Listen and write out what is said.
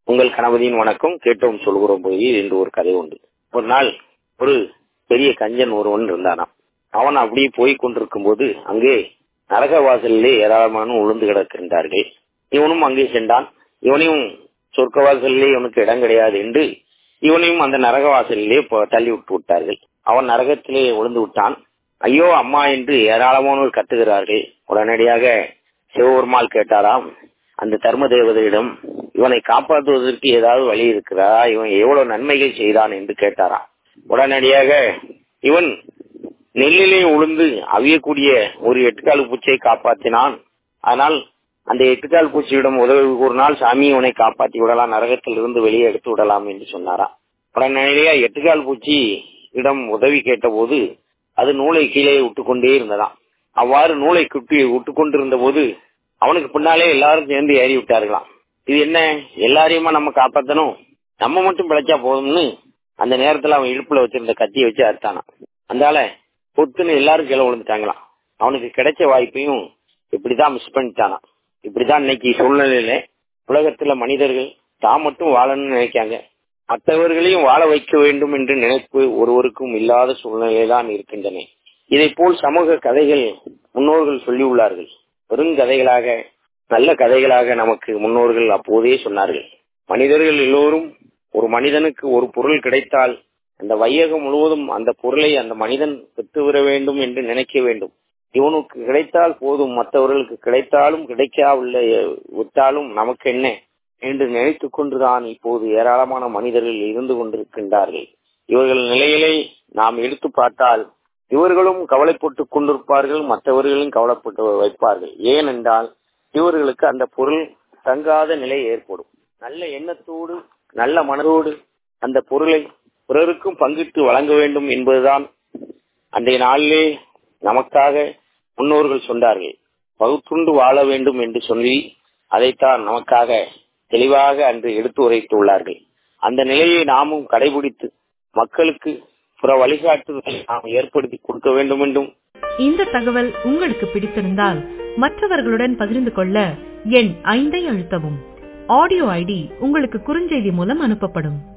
உங்கள் கணபதியின் வணக்கம் கேட்டோம் சொல்கிறோம் போய் என்று ஒரு கதை உண்டு ஒரு நாள் ஒரு பெரிய கஞ்சன் ஒருவன் இருந்தானாம் அவன் அப்படியே போய் கொண்டிருக்கும் போது அங்கே நரக வாசலிலே ஏராளமான உளுந்து கிடக்கின்றார்கள் இவனும் அங்கே சென்றான் இவனையும் சொர்க்க வாசலிலே இவனுக்கு இடம் கிடையாது என்று இவனையும் அந்த நரக வாசலிலே தள்ளி விட்டு விட்டார்கள் அவன் நரகத்திலே விழுந்து விட்டான் ஐயோ அம்மா என்று ஏராளமானோர் கத்துகிறார்கள் உடனடியாக சிவபெருமாள் கேட்டாராம் அந்த தர்ம தேவதையிடம் இவனை காப்பாற்றுவதற்கு ஏதாவது வழி இருக்கிறதா இவன் எவ்வளவு நன்மைகள் செய்தான் என்று கேட்டாராம் உடனடியாக இவன் நெல்லிலே உளுந்து அவியக்கூடிய ஒரு எட்டுக்கால் பூச்சியை காப்பாற்றினான் ஆனால் அந்த எட்டுக்கால் பூச்சியிடம் உதவி கூறினால் சாமி இவனை காப்பாற்றி விடலாம் நரகத்தில் இருந்து வெளியே எடுத்து விடலாம் என்று சொன்னாராம் உடனடியாக எட்டுக்கால் பூச்சி இடம் உதவி கேட்டபோது அது நூலை கீழே விட்டுக்கொண்டே இருந்ததாம் அவ்வாறு நூலை குட்டி விட்டு கொண்டிருந்த போது அவனுக்கு பின்னாலே எல்லாரும் சேர்ந்து ஏறி விட்டார்களாம் இது என்ன எல்லாரையுமா நம்ம காப்பாத்தணும் நம்ம மட்டும் பிழைச்சா போதும்னு அந்த நேரத்துல அவன் இடுப்புல வச்சிருந்த கத்தியை வச்சு அறுத்தானான் அந்தால பொத்துன்னு எல்லாரும் கீழே விழுந்துட்டாங்களாம் அவனுக்கு கிடைச்ச வாய்ப்பையும் இப்படிதான் மிஸ் பண்ணிட்டானான் இப்படிதான் இன்னைக்கு சூழ்நிலையில உலகத்துல மனிதர்கள் தான் மட்டும் வாழணும்னு நினைக்காங்க மற்றவர்களையும் வாழ வைக்க வேண்டும் என்ற நினைப்பு ஒருவருக்கும் இல்லாத சூழ்நிலைதான் இருக்கின்றன இதை போல் சமூக கதைகள் முன்னோர்கள் சொல்லியுள்ளார்கள் பெருங்கதைகளாக நல்ல கதைகளாக நமக்கு முன்னோர்கள் அப்போதே சொன்னார்கள் மனிதர்கள் எல்லோரும் ஒரு மனிதனுக்கு ஒரு பொருள் கிடைத்தால் அந்த வையகம் முழுவதும் அந்த பொருளை அந்த மனிதன் பெற்றுவிட வேண்டும் என்று நினைக்க வேண்டும் இவனுக்கு கிடைத்தால் போதும் மற்றவர்களுக்கு கிடைத்தாலும் கிடைக்காவில்லை விட்டாலும் நமக்கு என்ன என்று நினைத்துக் கொண்டுதான் இப்போது ஏராளமான மனிதர்கள் இருந்து கொண்டிருக்கின்றார்கள் இவர்கள் நிலையிலே நாம் எடுத்து பார்த்தால் இவர்களும் கவலைப்பட்டுக் கொண்டிருப்பார்கள் மற்றவர்களும் கவலைப்பட்டு வைப்பார்கள் ஏனென்றால் இவர்களுக்கு அந்த பொருள் தங்காத நிலை ஏற்படும் நல்ல எண்ணத்தோடு நல்ல மனதோடு அந்த பொருளை பிறருக்கும் பங்கிட்டு வழங்க வேண்டும் என்பதுதான் அன்றைய நாளிலே நமக்காக முன்னோர்கள் சொன்னார்கள் பகுத்துண்டு வாழ வேண்டும் என்று சொல்லி அதைத்தான் நமக்காக தெளிவாக அன்று எடுத்து உரைத்துள்ளார்கள் அந்த நிலையை நாமும் கடைபிடித்து மக்களுக்கு புற வழிகாட்டுதலை நாம் ஏற்படுத்தி கொடுக்க வேண்டும் என்றும் இந்த தகவல் உங்களுக்கு பிடித்திருந்தால் மற்றவர்களுடன் பகிர்ந்து கொள்ள எண் ஐந்தை அழுத்தவும் ஆடியோ ஐடி உங்களுக்கு குறுஞ்செய்தி மூலம் அனுப்பப்படும்